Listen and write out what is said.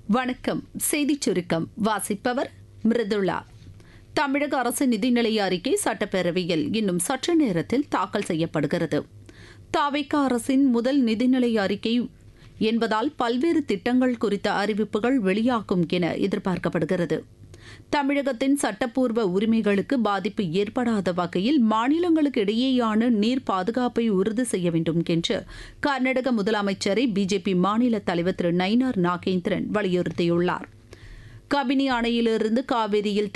வணக்கம் செய்திச் சுருக்கம் வாசிப்பவர் மிருதுளா தமிழக அரசு நிதிநிலை அறிக்கை சட்டப்பேரவையில் இன்னும் சற்று நேரத்தில் தாக்கல் செய்யப்படுகிறது தாவைக்கா அரசின் முதல் நிதிநிலை அறிக்கை என்பதால் பல்வேறு திட்டங்கள் குறித்த அறிவிப்புகள் வெளியாகும் என எதிர்பார்க்கப்படுகிறது தமிழகத்தின் சட்டப்பூர்வ உரிமைகளுக்கு பாதிப்பு ஏற்படாத வகையில் மாநிலங்களுக்கு இடையேயான நீர் பாதுகாப்பை உறுதி செய்ய வேண்டும் என்று கர்நாடக முதலமைச்சரை பிஜேபி மாநில தலைவர் திரு நயினார் நாகேந்திரன் வலியுறுத்தியுள்ளார் கபினி அணையிலிருந்து காவிரியில்